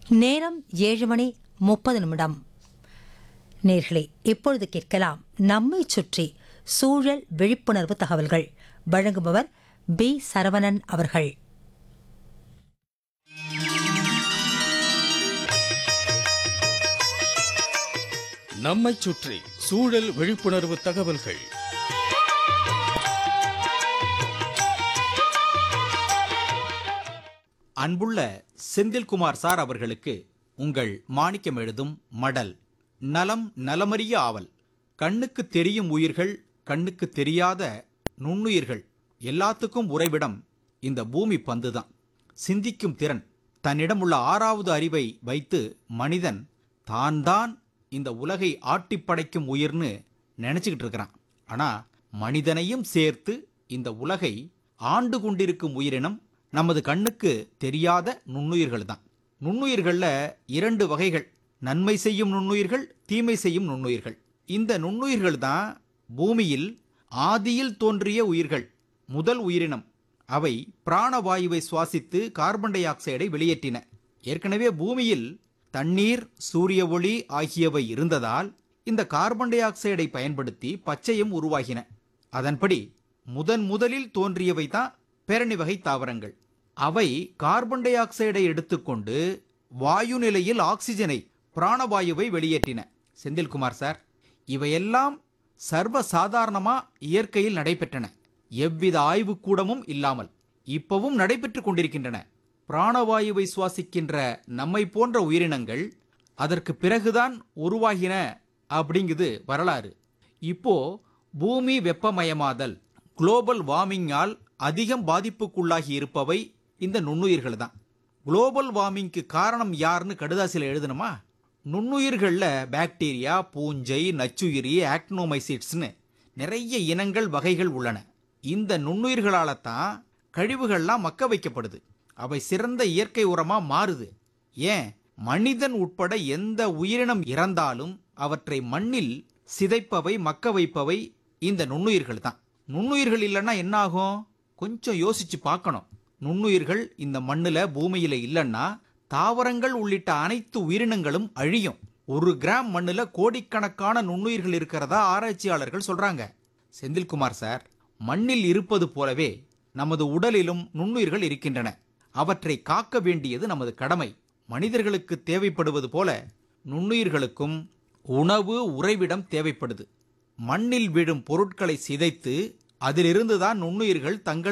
நேரம் ஏழு மணி முப்பது நிமிடம் நேர்களே இப்பொழுது கேட்கலாம் நம்மை சுற்றி சூழல் விழிப்புணர்வு தகவல்கள் வழங்குபவர் பி சரவணன் அவர்கள் நம்மைச் சுற்றி சூழல் விழிப்புணர்வு தகவல்கள் அன்புள்ள செந்தில்குமார் சார் அவர்களுக்கு உங்கள் மாணிக்கம் எழுதும் மடல் நலம் நலமறிய ஆவல் கண்ணுக்கு தெரியும் உயிர்கள் கண்ணுக்கு தெரியாத நுண்ணுயிர்கள் எல்லாத்துக்கும் உறைவிடம் இந்த பூமி பந்துதான் சிந்திக்கும் திறன் தன்னிடம் உள்ள ஆறாவது அறிவை வைத்து மனிதன் தான் தான் இந்த உலகை ஆட்டிப் படைக்கும் உயிர்னு நினைச்சுக்கிட்டு இருக்கிறான் ஆனா மனிதனையும் சேர்த்து இந்த உலகை ஆண்டு கொண்டிருக்கும் உயிரினம் நமது கண்ணுக்கு தெரியாத நுண்ணுயிர்கள் தான் நுண்ணுயிர்கள்ல இரண்டு வகைகள் நன்மை செய்யும் நுண்ணுயிர்கள் தீமை செய்யும் நுண்ணுயிர்கள் இந்த நுண்ணுயிர்கள் தான் பூமியில் ஆதியில் தோன்றிய உயிர்கள் முதல் உயிரினம் அவை பிராணவாயுவை சுவாசித்து கார்பன் டை ஆக்சைடை வெளியேற்றின ஏற்கனவே பூமியில் தண்ணீர் சூரிய ஒளி ஆகியவை இருந்ததால் இந்த கார்பன் டை ஆக்சைடை பயன்படுத்தி பச்சையும் உருவாகின அதன்படி முதன் முதலில் தோன்றியவை தான் பேரணி வகை தாவரங்கள் அவை கார்பன் டை ஆக்சைடை எடுத்துக்கொண்டு வாயு நிலையில் ஆக்சிஜனை பிராணவாயுவை வெளியேற்றின செந்தில்குமார் சார் இவையெல்லாம் சர்வ சாதாரணமா இயற்கையில் நடைபெற்றன எவ்வித ஆய்வுக்கூடமும் இல்லாமல் இப்பவும் நடைபெற்றுக் கொண்டிருக்கின்றன பிராணவாயுவை சுவாசிக்கின்ற நம்மை போன்ற உயிரினங்கள் அதற்கு பிறகுதான் உருவாகின அப்படிங்குது வரலாறு இப்போ பூமி வெப்பமயமாதல் குளோபல் வார்மிங்கால் அதிகம் பாதிப்புக்குள்ளாகி இருப்பவை இந்த நுண்ணுயிர்கள் தான் குளோபல் வார்மிங்க்கு காரணம் யாருன்னு கடுதாசியில் எழுதணுமா நுண்ணுயிர்களில் பாக்டீரியா பூஞ்சை நச்சுயிரி ஆக்னோமைசிட்ஸ்னு நிறைய இனங்கள் வகைகள் உள்ளன இந்த நுண்ணுயிர்களால தான் கழிவுகள்லாம் மக்க வைக்கப்படுது அவை சிறந்த இயற்கை உரமா மாறுது ஏன் மனிதன் உட்பட எந்த உயிரினம் இறந்தாலும் அவற்றை மண்ணில் சிதைப்பவை மக்க வைப்பவை இந்த நுண்ணுயிர்கள் தான் நுண்ணுயிர்கள் இல்லைன்னா என்ன ஆகும் கொஞ்சம் யோசிச்சு பார்க்கணும் நுண்ணுயிர்கள் இந்த மண்ணுல பூமியில இல்லைன்னா தாவரங்கள் உள்ளிட்ட அனைத்து உயிரினங்களும் அழியும் ஒரு கிராம் மண்ணுல கோடிக்கணக்கான நுண்ணுயிர்கள் இருக்கிறதா ஆராய்ச்சியாளர்கள் சொல்றாங்க செந்தில்குமார் சார் மண்ணில் இருப்பது போலவே நமது உடலிலும் நுண்ணுயிர்கள் இருக்கின்றன அவற்றை காக்க வேண்டியது நமது கடமை மனிதர்களுக்கு தேவைப்படுவது போல நுண்ணுயிர்களுக்கும் உணவு உறைவிடம் தேவைப்படுது மண்ணில் விழும் பொருட்களை சிதைத்து அதிலிருந்துதான் நுண்ணுயிர்கள் தங்கள்